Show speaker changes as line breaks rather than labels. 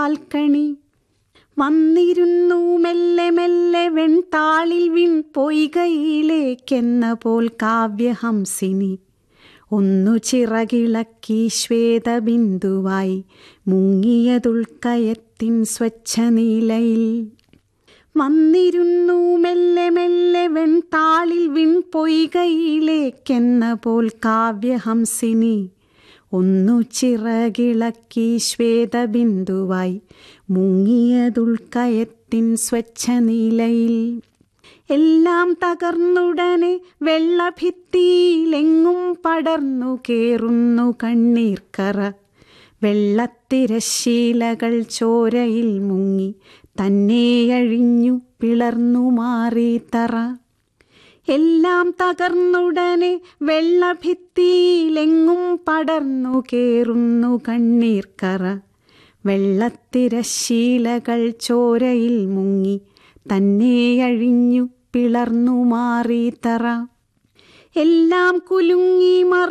balcony വന്നിരുന്നു മെല്ലെ മെല്ലെ വെൺതാളിൽ വിൺ പൊയ്കയിലേക്കെന്ന പോൽ കാവ്യഹംസിനി ഒന്നു ചിറകിളക്കി ശ്വേതബിന്ദുവായി മുങ്ങിയതുൾക്കയത്തിൻ സ്വച്ഛനീലയിൽ വന്നിരുന്നു മെല്ലെ മെല്ലെ വെൺതാളിൽ വിൺ പൊയ്കയിലേക്കെന്ന പോൽ കാവ്യഹംസിനി ഒന്നു ചിറകിളക്കി ശ്വേതബിന്ദുവായി മുങ്ങിയതുൾക്കയത്തിൻ സ്വച്ഛനീലയിൽ എല്ലാം തകർന്നുടനെ വെള്ളഭിത്തിയിലെങ്ങും പടർന്നു കേറുന്നു കണ്ണീർക്കറ വെള്ളത്തിരശീലകൾ ചോരയിൽ മുങ്ങി തന്നെ അഴിഞ്ഞു പിളർന്നു മാറി തറ എല്ലാം തകർന്നുടനെ വെള്ളഭിത്തിയിലെങ്ങും പടർന്നു കേറുന്നു കണ്ണീർക്കറ വെള്ളത്തിരശീലകൾ ചോരയിൽ മുങ്ങി തന്നെ അഴിഞ്ഞു പിളർന്നു മാറി തറ എല്ലാം കുലുങ്ങി മറ